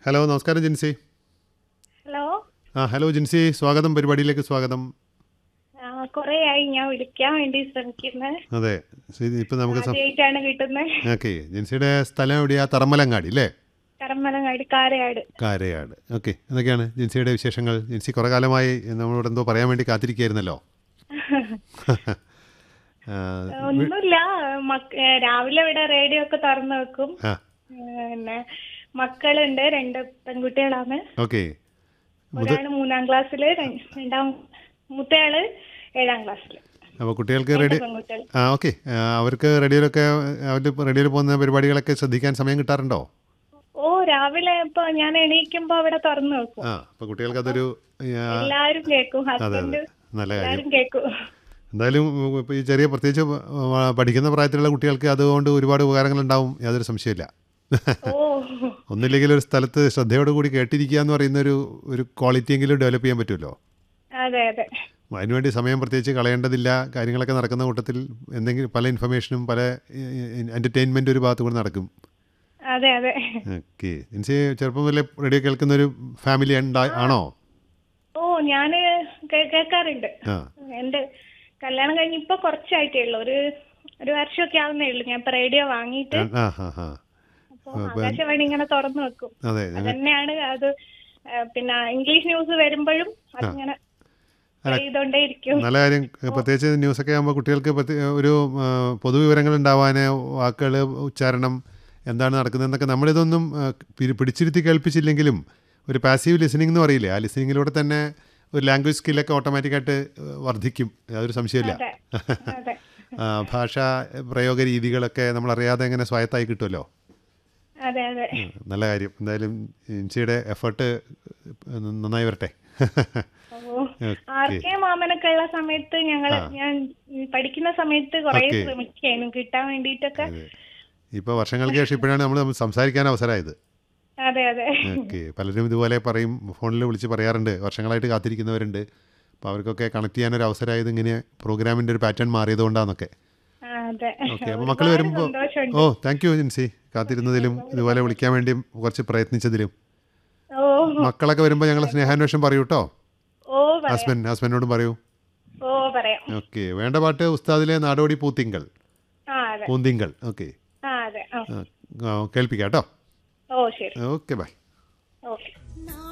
Hello നമസ്കാരം Jinsi hello ആ hello Jinsi സ്വാഗതം പരിപാടിയിലേക്ക് സ്വാഗതം കൊറേ ആയി ഞാൻ വിളിക്കാൻ വേണ്ടി ശ്രമിക്കുന്നത് അതെ ശരി, ഇപ്പം നമുക്ക് സം- ആദ്യമായിട്ടാണ് കിട്ടുന്നത് ഓക്കെ ജിൻസിയുടെ സ്ഥലം എവിടെയാ തറമലങ്ങാടി അല്ലേ കരമലങ്ങാടി കാരയാട് കാരയാട് ഓക്കെ എന്തൊക്കെയാണ് ജിൻസിയുടെ വിശേഷങ്ങൾ ജിൻസി കുറേ കാലമായി നമ്മളോട് എന്തോ പറയാൻ വേണ്ടി കാത്തിരിക്കുകയായിരുന്നല്ലോ ആ, ഒന്നുമില്ല മക്ക- ഏ, രാവിലെ ഇവിടെ റേഡിയോ ഒക്കെ തുറന്നു വെക്കും ആ ഏ, പിന്നെ മക്കളുണ്ട് രണ്ട് പെൺകുട്ടികളാണ് ഓക്കെ ഒരാള് മൂന്നാം ക്ലാസ്സില് ര- രണ്ടാം മൂത്തയാള് ഏഴാം ക്ലാസ്സില് അപ്പോൾ കുട്ടികൾക്ക് റെഡി പെൺകുട്ടികൾ ആ ഓക്കെ അവർക്ക് റേഡിയോയിലൊക്കെ അവർ റേഡിയോയിൽ പോകുന്ന പരിപാടികളൊക്കെ ശ്രദ്ധിക്കാൻ സമയം കിട്ടാറുണ്ടോ ഓ രാവിലെ ഇപ്പൊ ഞാൻ എണീക്കുമ്പോ അവിടെ തുറന്നു വെക്കും ആ അപ്പോൾ കുട്ടികൾക്ക് അതൊരു ആ, എല്ലാരും കേക്കും അതെ ഹസ്ബൻഡ് അതെ നല്ല കാര്യം എല്ലാരും കേക്കും എന്തായാലും ഇപ്പോൾ ഈ ചെറിയ പ്രത്യേകിച്ച് ആ, പഠിക്കുന്ന പ്രായത്തിലുള്ള കുട്ടികൾക്ക് അതുകൊണ്ട് ഒരുപാട് ഉപകാരങ്ങളുണ്ടാവും യാതൊരു സംശയമില്ല ഓ ഒന്നില്ലെങ്കിൽ ഒരു സ്ഥലത്ത് ശ്രദ്ധയോട് കൂടി കേട്ടിരിക്കുക എന്ന് പറയുന്ന ഒരു ഒരു ക്വാളിറ്റി എങ്കിലും ഡെവലപ്പ് ചെയ്യാൻ പറ്റുമല്ലോ അതെ അതെ അതിനുവേണ്ടി സമയം പ്രത്യേകിച്ച് കളയേണ്ടതില്ല കാര്യങ്ങളൊക്കെ നടക്കുന്ന കൂട്ടത്തിൽ എന്തെങ്കിലും പല ഇൻഫർമേഷനും പല എൻ്റർടൈൻമെൻ്റ് ഒരു ഭാഗത്ത് കൂടെ നടക്കും അതെ അതെ ഓക്കെ എനിക്ക് ചെറുപ്പം മുതലേ റേഡിയോ കേൾക്കുന്ന ഒരു ഫാമിലി ഉണ്ടാ ആണോ ഓ ഞാന് കേ- കേൾക്കാറുണ്ട് ആ എന്റെ കല്യാണം കഴിഞ്ഞ് ഇപ്പൊ കുറച്ചായിട്ടേ ഉള്ളൂ ഒരു ഒരു വർഷമൊക്കെ ആവുന്നേ ഉള്ളൂ ഞാൻ ഇപ്പൊ റേഡിയോ വാങ്ങിയിട്ട് ആ ഹാ ഹാ അപ്പൊ ആകാശവാണി ഇങ്ങനെ തുറന്നു വെക്കും അതെ അതന്നെയാണ് അത് ആ, പിന്നെ ഇംഗ്ലീഷ് ന്യൂസ് വരുമ്പോഴും അതിങ്ങനെ ചെയ്തോണ്ടേ ഇരിക്കും നല്ല കാര്യം പ്രത്യേകിച്ച് ന്യൂസൊക്കെ ആകുമ്പോൾ കുട്ടികൾക്ക് പ്രത്യേക ഒരു ആ, പൊതുവിവരങ്ങൾ ഉണ്ടാവാൻ വാക്കുകൾ ഉച്ചാരണം എന്താണ് നടക്കുന്നതെന്നൊക്കെ നമ്മളിതൊന്നും ആ, പി- പിടിച്ചിരുത്തി കേൾപ്പിച്ചില്ലെങ്കിലും ഒരു പാസീവ് ലിസണിംഗ് എന്ന് പറയില്ലേ ആ ലിസണിങ്ങിലൂടെ തന്നെ ഒരു ലാംഗ്വേജ് സ്കില്ലൊക്കെ ഓട്ടോമാറ്റിക്കായിട്ട് വർദ്ധിക്കും യാതൊരു സംശയമില്ല അതെ അതെ ആ, ഭാഷാ പ്രയോഗ രീതികളൊക്കെ നമ്മളറിയാതെ എങ്ങനെ സ്വായത്തായി കിട്ടുമല്ലോ അതെ അതെ ഉം, നല്ല കാര്യം എന്തായാലും ഇൻസിയുടെ എഫേർട്ട് നന്നായി വരട്ടെ ഓ ആർ കെ മാമനൊക്കെ ഉള്ള സമയത്ത് ഞങ്ങള് ഞാൻ പഠിക്കുന്ന സമയത്ത് കുറെ ഓക്കേ. ശ്രമിക്കായിരുന്നു കിട്ടാൻ വേണ്ടിയിട്ടൊക്കെ ഇപ്പോൾ വർഷങ്ങൾക്ക് ശേഷം ഇപ്പോഴാണ് നമ്മൾ സംസാരിക്കാൻ അവസരമായത് അതെ അതെ ഓക്കെ പലരും ഇതുപോലെ പറയും ഫോണിൽ വിളിച്ച് പറയാറുണ്ട് വർഷങ്ങളായിട്ട് കാത്തിരിക്കുന്നവരുണ്ട് അപ്പോൾ അവർക്കൊക്കെ കണക്ട് ചെയ്യാനൊരു അവസരമായത് ഇങ്ങനെ പ്രോഗ്രാമിൻ്റെ ഒരു പാറ്റേൺ മാറിയതുകൊണ്ടാണെന്നൊക്കെ ആ, അതെ ഓക്കെ അപ്പോൾ മക്കൾ ഒരുപാട് വരുമ്പോൾ സന്തോഷമുണ്ട് ഓ താങ്ക് യു ജിൻസി കാത്തിരുന്നതിലും ഇതുപോലെ വിളിക്കാൻ വേണ്ടി കുറച്ച് പ്രയത്നിച്ചതിലും ഓ മക്കളൊക്കെ വരുമ്പോൾ ഞങ്ങൾ സ്നേഹാന്വേഷണം പറയൂ കേട്ടോ ഓ പറയാം ഹസ്ബൻഡ് ഹസ്ബൻഡിനോടും പറയൂ ഓ പറയാം ഓക്കെ വേണ്ട പാട്ട് ഉസ്താദിലെ നാടോടി പൂത്തിങ്കൾ ആ അതെ പൂന്തിങ്കൾ ഓക്കെ ആ അതെ ആ കേൾപ്പിക്കാം കേട്ടോ ഓ ശരി ഓക്കെ ബൈ ഓക്കെ